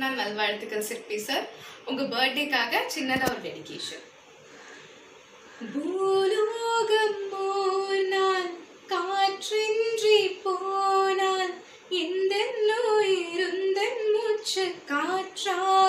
பிறந்தநாள் நல்வாழ்த்துக்கள் சிற்பி சார் உங்க பர்த்டேக்காக சின்னதா ஒரு டெடிகேஷன் பூலோகம் போனால் காற்றின்றி போனால் இந்த உயிருந்தன் மூச்சு காற்றா